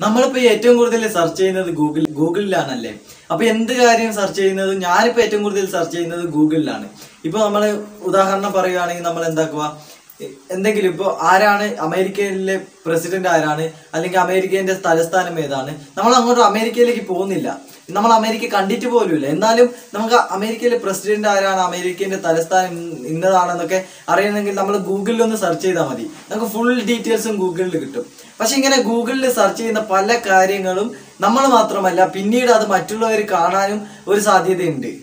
നമ്മളിപ്പോ ഏറ്റവും കൂടുതൽ സെർച്ച് ചെയ്യുന്നത് ഗൂഗിൾ ഗൂഗിളിലാണല്ലേ അപ്പൊ എന്ത് കാര്യം സെർച്ച് ചെയ്യുന്നത് ഞാനിപ്പോ ഏറ്റവും കൂടുതൽ സെർച്ച് ചെയ്യുന്നത് ഗൂഗിളിലാണ് ഇപ്പൊ നമ്മൾ ഉദാഹരണം പറയുകയാണെങ്കിൽ നമ്മൾ എന്താക്കുക എന്തെങ്കിലും ഇപ്പോൾ ആരാണ് അമേരിക്കയിലെ പ്രസിഡന്റ് ആരാണ് അല്ലെങ്കിൽ അമേരിക്കേന്റെ തലസ്ഥാനം ഏതാണ് നമ്മൾ അങ്ങോട്ട് അമേരിക്കയിലേക്ക് പോകുന്നില്ല നമ്മൾ അമേരിക്ക കണ്ടിട്ട് പോലുമില്ല എന്നാലും നമുക്ക് അമേരിക്കയിലെ പ്രസിഡന്റ് ആരാണ് അമേരിക്കന്റെ തലസ്ഥാനം ഇന്ന- ഇന്നതാണെന്നൊക്കെ അറിയണമെങ്കിൽ നമ്മൾ ഗൂഗിളിൽ ഒന്ന് സെർച്ച് ചെയ്താൽ മതി നമുക്ക് ഫുൾ ഡീറ്റെയിൽസും ഗൂഗിളിൽ കിട്ടും പക്ഷെ ഇങ്ങനെ ഗൂഗിളിൽ സെർച്ച് ചെയ്യുന്ന പല കാര്യങ്ങളും നമ്മൾ മാത്രമല്ല പിന്നീട് അത് മറ്റുള്ളവർ കാണാനും ഒരു സാധ്യതയുണ്ട്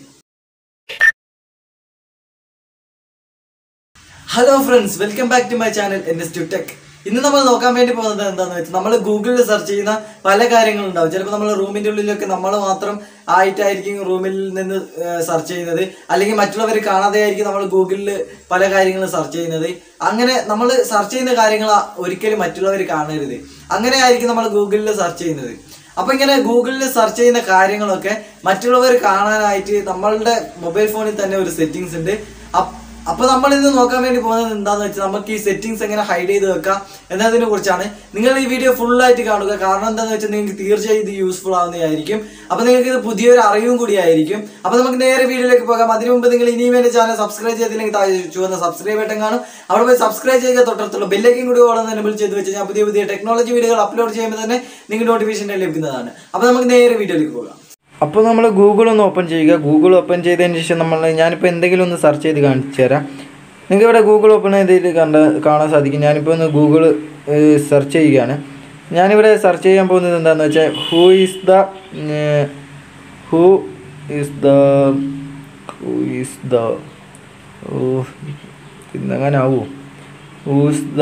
hello friends welcome back to my channel N S tech ഇന്ന് നമ്മൾ നോക്കാൻ വേണ്ടി പോകുന്നത് എന്താണെന്ന് വെച്ചാൽ നമ്മൾ ഗൂഗിളിൽ സെർച്ച് ചെയ്യുന്ന പല കാര്യങ്ങളുണ്ടാവും ചിലപ്പോൾ നമ്മൾ റൂമിന്റെ ഉള്ളിലൊക്കെ നമ്മൾ മാത്രം ആയിട്ടായിരിക്കും റൂമിൽ നിന്ന് സെർച്ച് ചെയ്യുന്നത് അല്ലെങ്കിൽ മറ്റുള്ളവർ കാണാതെ ആയിരിക്കും നമ്മൾ ഗൂഗിളിൽ പല കാര്യങ്ങളും സെർച്ച് ചെയ്യുന്നത് അങ്ങനെ നമ്മൾ സെർച്ച് ചെയ്യുന്ന കാര്യങ്ങൾ ഒരിക്കലും മറ്റുള്ളവർ കാണരുത് അങ്ങനെ ആയിരിക്കും നമ്മൾ ഗൂഗിളിൽ സെർച്ച് ചെയ്യുന്നത് അപ്പൊ ഇങ്ങനെ ഗൂഗിളിൽ സെർച്ച് ചെയ്യുന്ന കാര്യങ്ങളൊക്കെ മറ്റുള്ളവർ കാണാനായിട്ട് നമ്മളുടെ മൊബൈൽ ഫോണിൽ തന്നെ ഒരു സെറ്റിങ്സ് ഉണ്ട് അപ്പ് അപ്പൊ നമ്മൾ ഇന്ന് നോക്കാൻ വേണ്ടി പോകുന്നത് എന്താന്ന് വെച്ചാൽ നമുക്ക് ഈ സെറ്റിംഗ്സ് എങ്ങനെ ഹൈഡ് ചെയ്ത് വെക്കാം എന്നതിനെ കുറിച്ചാണ് നിങ്ങൾ ഈ വീഡിയോ ഫുൾ ആയിട്ട് കാണുക കാരണം എന്താണെന്ന് വെച്ചാൽ നിങ്ങൾക്ക് തീർച്ചയായും ഇത് യൂസ്ഫുൾ ആവുന്നതായിരിക്കും അപ്പൊ നിങ്ങൾക്ക് ഇത് പുതിയൊരു അറിവും കൂടി ആയിരിക്കും അപ്പൊ നമുക്ക് നേരെ വീഡിയോയിലേക്ക് പോകാം അതിനു മുമ്പ് നിങ്ങൾ ഇനിയും എന്റെ ചാനൽ സബ്സ്ക്രൈബ് ചെയ്തില്ലെങ്കിൽ താഴെ ചുവന്ന സബ്സ്ക്രൈബ് ബട്ടൺ കാണും അവിടെ പോയി സബ്സ്ക്രൈബ് ചെയ്യുക തൊട്ടടുത്തുള്ള ബെല്ലേക്കും കൂടി ഓളം എനബിൾ ചെയ്ത് വെച്ച് ഞാൻ പുതിയ പുതിയ ടെക്നോളജി വീഡിയോകൾ അപ്ലോഡ് ചെയ്യുമ്പോൾ തന്നെ നിങ്ങൾക്ക് നോട്ടിഫിക്കേഷൻ ലഭിക്കുന്നതാണ് അപ്പൊ നമുക്ക് നേരെ വീഡിയോയിലേക്ക് പോകാം അപ്പോൾ നമ്മൾ ഗൂഗിൾ ഒന്ന് ഓപ്പൺ ചെയ്യുക ഗൂഗിൾ ഓപ്പൺ ചെയ്തതിന് ശേഷം നമ്മൾ ഞാനിപ്പോൾ എന്തെങ്കിലും ഒന്ന് സെർച്ച് ചെയ്ത് കാണിച്ചു തരാം നിങ്ങൾക്ക് ഇവിടെ ഗൂഗിൾ ഓപ്പൺ ചെയ്തിട്ട് കണ്ട കാണാൻ സാധിക്കും ഞാനിപ്പോൾ ഒന്ന് ഗൂഗിൾ സെർച്ച് ചെയ്യുകയാണ് ഞാനിവിടെ സെർച്ച് ചെയ്യാൻ പോകുന്നത് എന്താണെന്ന് വെച്ചാൽ who is the who is the who is the oh ഇന്നങ്ങനെ ആവൂ who's the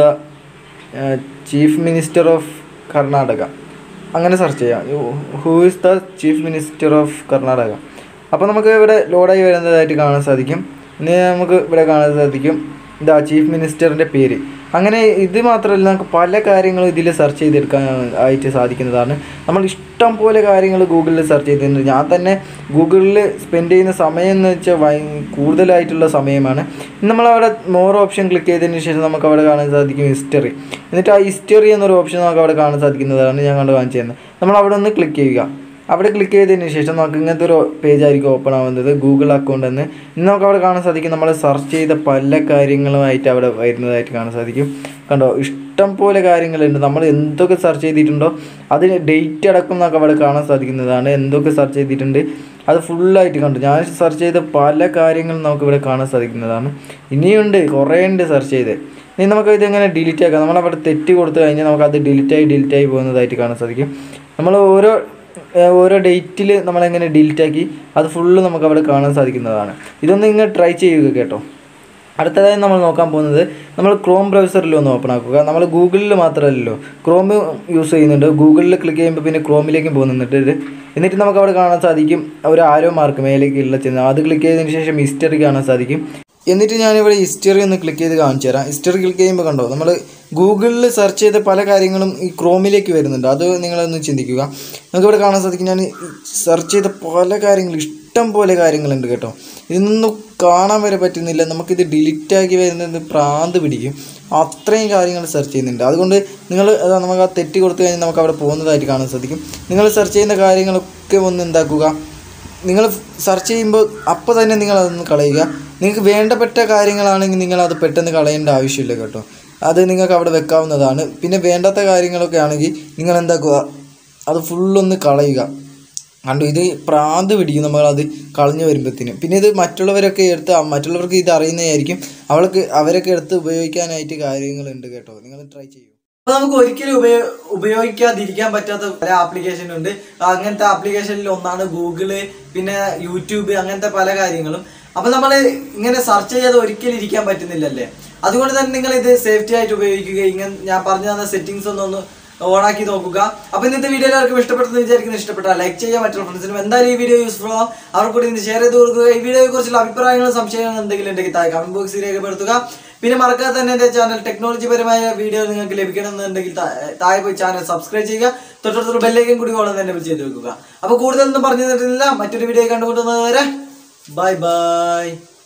chief minister of Karnataka അങ്ങനെ സെർച്ച് ചെയ്യാം who is the chief minister of Karnataka അപ്പോൾ നമുക്ക് ഇവിടെ ലോഡായി വരുന്നതായിട്ട് കാണാൻ സാധിക്കും ഇനി നമുക്ക് ഇവിടെ കാണാൻ സാധിക്കും ഇതാ ചീഫ് മിനിസ്റ്ററിൻ്റെ പേര് അങ്ങനെ ഇത് മാത്രമല്ല നമുക്ക് പല കാര്യങ്ങളും ഇതിൽ സെർച്ച് ചെയ്തെടുക്കാൻ ആയിട്ട് സാധിക്കുന്നതാണ് നമ്മൾ ഇഷ്ടം പോലെ കാര്യങ്ങൾ ഗൂഗിളിൽ സെർച്ച് ചെയ്തിട്ടുണ്ട് ഞാൻ തന്നെ ഗൂഗിളിൽ സ്പെൻഡ് ചെയ്യുന്ന സമയം എന്ന് വെച്ചാൽ ഭയ കൂടുതലായിട്ടുള്ള സമയമാണ് നമ്മൾ അവിടെ മോർ ഓപ്ഷൻ ക്ലിക്ക് ചെയ്തതിന് ശേഷം നമുക്ക് അവിടെ കാണാൻ സാധിക്കും ഹിസ്റ്ററി എന്നിട്ട് ആ ഹിസ്റ്ററി എന്നൊരു ഓപ്ഷൻ നമുക്ക് അവിടെ കാണാൻ സാധിക്കുന്നതാണ് ഞാൻ കണ്ട് കാണിച്ചു തരുന്നത് നമ്മൾ അവിടെ ഒന്ന് ക്ലിക്ക് ചെയ്യുക അവിടെ ക്ലിക്ക് ചെയ്തതിന് ശേഷം നമുക്ക് ഇങ്ങനത്തെ ഒരു പേജ് ആയിരിക്കും ഓപ്പൺ ആവുന്നത് ഗൂഗിൾ അക്കൗണ്ട് എന്ന് ഇന്ന് നമുക്ക് അവിടെ കാണാൻ സാധിക്കും നമ്മൾ സെർച്ച് ചെയ്ത പല കാര്യങ്ങളുമായിട്ട് അവിടെ വരുന്നതായിട്ട് കാണാൻ സാധിക്കും കണ്ടോ ഇഷ്ടം പോലെ കാര്യങ്ങളുണ്ട് നമ്മൾ എന്തൊക്കെ സെർച്ച് ചെയ്തിട്ടുണ്ടോ അതിന് ഡേറ്റ് അടക്കം നമുക്ക് അവിടെ കാണാൻ സാധിക്കുന്നതാണ് എന്തൊക്കെ സെർച്ച് ചെയ്തിട്ടുണ്ട് അത് ഫുള്ളായിട്ട് കണ്ടു ഞാൻ സെർച്ച് ചെയ്ത പല കാര്യങ്ങളും നമുക്ക് ഇവിടെ കാണാൻ സാധിക്കുന്നതാണ് ഇനിയുണ്ട് കുറേ ഉണ്ട് സെർച്ച് ചെയ്ത് ഇനി നമുക്ക് ഇതെങ്ങനെ ഡിലീറ്റ് ആക്കാം നമ്മളവിടെ തെറ്റ് കൊടുത്തു കഴിഞ്ഞാൽ നമുക്ക് അത് ഡിലീറ്റായി ഡിലീറ്റായി പോകുന്നതായിട്ട് കാണാൻ സാധിക്കും നമ്മൾ ഓരോ ഏഹ് ഓരോ ഡേറ്റിൽ നമ്മളെങ്ങനെ ഡിലീറ്റ് ആക്കി അത് ഫുള്ള് നമുക്ക് അവിടെ കാണാൻ സാധിക്കുന്നതാണ് ഇതൊന്ന് ഇങ്ങനെ ട്രൈ ചെയ്യുക കേട്ടോ അടുത്തതായി നമ്മൾ നോക്കാൻ പോകുന്നത് നമ്മൾ ക്രോം ബ്രൗസറിൽ ഒന്ന് ഓപ്പൺ ആക്കുക നമ്മൾ ഗൂഗിളിൽ മാത്രമല്ലല്ലോ ക്രോം യൂസ് ചെയ്യുന്നുണ്ട് ഗൂഗിളിൽ ക്ലിക്ക് ചെയ്യുമ്പോൾ പിന്നെ ക്രോമിലേക്കും പോകുന്നുണ്ട് എന്നിട്ട് നമുക്ക് അവിടെ കാണാൻ സാധിക്കും ഒരു ആരോ മാർക്ക് മേലേക്ക് ഉള്ള ചെന്ന് അത് ക്ലിക്ക് ചെയ്തതിന് ശേഷം ഹിസ്റ്ററി കാണാൻ സാധിക്കും എന്നിട്ട് ഞാനിവിടെ ഹിസ്റ്ററി ഒന്ന് ക്ലിക്ക് ചെയ്ത് കാണിച്ചു തരാം ഹിസ്റ്ററി ക്ലിക്ക് ചെയ്യുമ്പോൾ കണ്ടോ നമ്മൾ ഗൂഗിളിൽ സെർച്ച് ചെയ്ത പല കാര്യങ്ങളും ഈ ക്രോമിലേക്ക് വരുന്നുണ്ട് അത് നിങ്ങളൊന്ന് ചിന്തിക്കുക നമുക്കിവിടെ കാണാൻ സാധിക്കും ഞാൻ സെർച്ച് ചെയ്ത പല കാര്യങ്ങളും ഇഷ്ടം പോലെ കാര്യങ്ങളുണ്ട് കേട്ടോ ഇതൊന്നും കാണാൻ വരെ പറ്റുന്നില്ല നമുക്കിത് ഡിലീറ്റ് ആക്കി വരുന്നത് പ്രാന്ത് പിടിക്കും അത്രയും കാര്യങ്ങൾ സെർച്ച് ചെയ്യുന്നുണ്ട് അതുകൊണ്ട് നിങ്ങൾ അതാ നമുക്ക് ആ തെറ്റ് കൊടുത്തു കഴിഞ്ഞാൽ നമുക്ക് അവിടെ പോകുന്നതായിട്ട് കാണാൻ സാധിക്കും നിങ്ങൾ സെർച്ച് ചെയ്യുന്ന കാര്യങ്ങളൊക്കെ ഒന്ന് എന്താക്കുക നിങ്ങൾ സെർച്ച് ചെയ്യുമ്പോൾ അപ്പോൾ തന്നെ നിങ്ങൾ അതൊന്ന് കളയുക നിങ്ങൾക്ക് വേണ്ടപ്പെട്ട കാര്യങ്ങളാണെങ്കിൽ നിങ്ങൾ അത് പെട്ടെന്ന് കളയേണ്ട ആവശ്യമില്ല കേട്ടോ അത് നിങ്ങൾക്ക് അവിടെ വെക്കാവുന്നതാണ് പിന്നെ വേണ്ടാത്ത കാര്യങ്ങളൊക്കെ ആണെങ്കിൽ നിങ്ങൾ എന്താക്കുക അത് ഫുള്ളൊന്ന് കളയുക കണ്ടു ഇത് പ്രാന്ത് പിടിക്കും നമ്മളത് കളഞ്ഞു വരുമ്പോഴത്തേനും പിന്നെ ഇത് മറ്റുള്ളവരൊക്കെ എടുത്ത് ആ മറ്റുള്ളവർക്ക് ഇത് അറിയുന്നതായിരിക്കും അവൾക്ക് അവരൊക്കെ എടുത്ത് ഉപയോഗിക്കാനായിട്ട് കാര്യങ്ങളുണ്ട് കേട്ടോ നിങ്ങൾ ട്രൈ ചെയ്യൂ അപ്പൊ നമുക്ക് ഒരിക്കലും ഉപയോ ഉപയോഗിക്കാതിരിക്കാൻ പറ്റാത്ത പല ആപ്ലിക്കേഷൻ ഉണ്ട് അങ്ങനത്തെ ആപ്ലിക്കേഷനിൽ ഒന്നാണ് ഗൂഗിള് പിന്നെ യൂട്യൂബ് അങ്ങനത്തെ പല കാര്യങ്ങളും അപ്പൊ നമ്മൾ ഇങ്ങനെ സെർച്ച് ചെയ്യാതെ ഒരിക്കലും ഇരിക്കാൻ പറ്റുന്നില്ലല്ലേ അതുകൊണ്ട് തന്നെ നിങ്ങൾ ഇത് സേഫ്റ്റി ആയിട്ട് ഉപയോഗിക്കുക ഇങ്ങനെ ഞാൻ പറഞ്ഞു തന്ന സെറ്റിങ്സ് ഒന്നൊന്ന് ഓണാക്കി നോക്കുക അപ്പൊ ഇന്നത്തെ വീഡിയോ എല്ലാവർക്കും ഇഷ്ടപ്പെട്ടെന്ന് വിചാരിക്കുന്നു ഇഷ്ടപ്പെട്ടാൽ ലൈക്ക് ചെയ്യുക മറ്റുള്ള ഫ്രണ്ട്സിനും എന്തായാലും ഈ വീഡിയോ യൂസ്ഫുൾ ആവും അവർ കൂടി ഇത് ഷെയർ ചെയ്ത് കൊടുക്കുക ഈ വീഡിയോയെ കുറിച്ചുള്ള അഭിപ്രായങ്ങളും സംശയങ്ങളും എന്തെങ്കിലും ഉണ്ടെങ്കിൽ താഴെ കമന്റ് ബോക്സിൽ രേഖപ്പെടുത്തുക പിന്നെ മറക്കാതെ തന്നെ എന്റെ ചാനൽ ടെക്നോളജി പരമായ വീഡിയോ നിങ്ങൾക്ക് ലഭിക്കണമെന്നുണ്ടെങ്കിൽ താ- താഴെ പോയി ചാനൽ സബ്സ്ക്രൈബ് ചെയ്യുക തൊട്ടടുത്തുള്ള ബെല്ലേക്കും കൂടി ഓളം തന്നെ ചെയ്ത് വെക്കുക അപ്പൊ കൂടുതലൊന്നും പറഞ്ഞു തരുന്നില്ല മറ്റൊരു വീഡിയോ കണ്ടുകൊണ്ടുവന്നവരെ ബൈ ബൈ